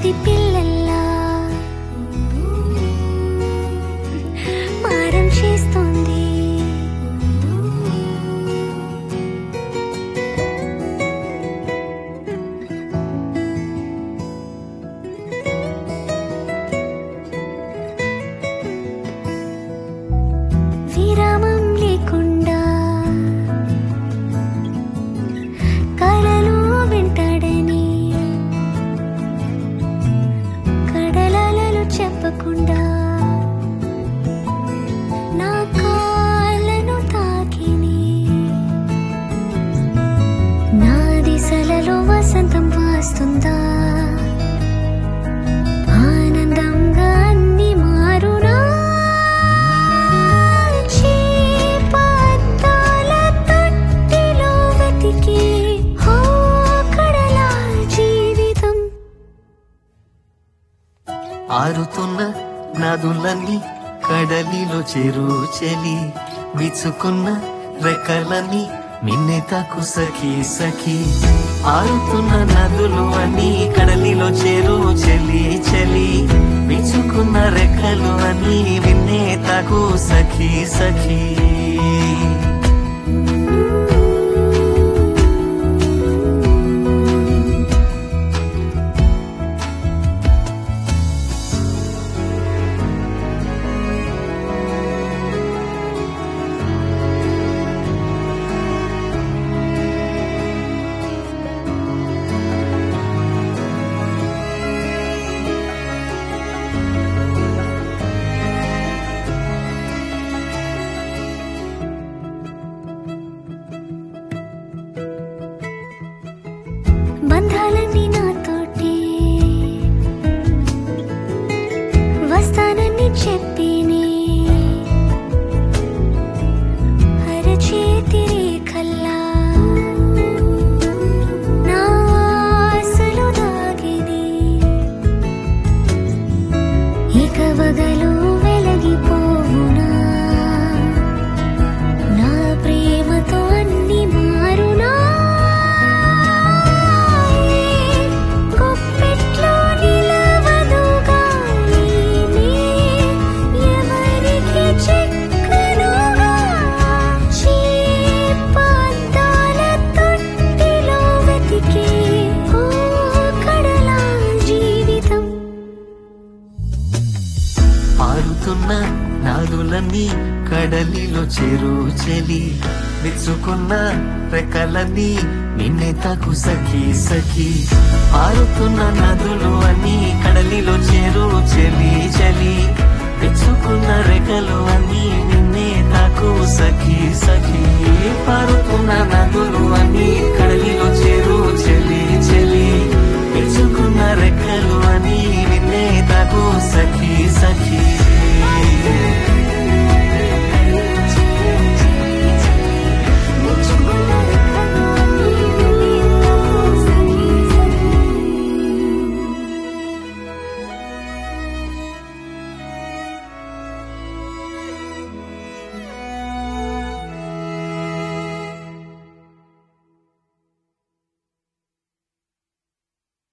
పసి పిల్లల్లా మారం చేస్తోంది విరామం లేకుండా కలలు వెంటాడని కడలాలలు చెప్పకుండా నా కాళ్ళను తాకిని నా దిశలలో వసంతం వాస్తుందా ఆనందంగా అన్ని మారునా చేపద్దాల తొట్టిలో వెతికి ఓ కడలా జీవితం ఆరుతున్న నదులన్నీ కడలిలో చెరు చెలి విచుకున్న రెక్కలన్నీ నిన్నే తాకు సఖీ సఖీ ఆరుతున్న నదులు అన్ని కడలిలో చెరు చెలి చెలి విచుకున్న రెక్కలు అన్ని నిన్నే తాకు సఖీ సఖీ బంధాలన్నీ నాతోటి వస్తానని చెప్పిని అరచేతి రేఖల్లా నా ఆశలు దాగిని ఇక వగలు వెలగిపోవునా నా ప్రేమతో అన్ని మారునా గుప్పెట్లో నిలవదు గాలిని ఎవరికి చెక్కనుగా చేపద్దాల తొట్టిలో వెతికి ఓ కడలా జీవితం పారుతున్న నాదులన్నీ కడలిలో చెరు చెలి విచ్చుకున్న రెక్కలన్నీ నిన్నే తాకు సఖీ సఖీ పారుతున్న నదులు అన్ని కడలిలో చెరు చెలి చలి విచ్చుకున్న రెక్కలు అన్ని నిన్నే తాకు సఖీ సఖీ పారుతున్న నదులు అన్ని కడలిలో చెరు చెలి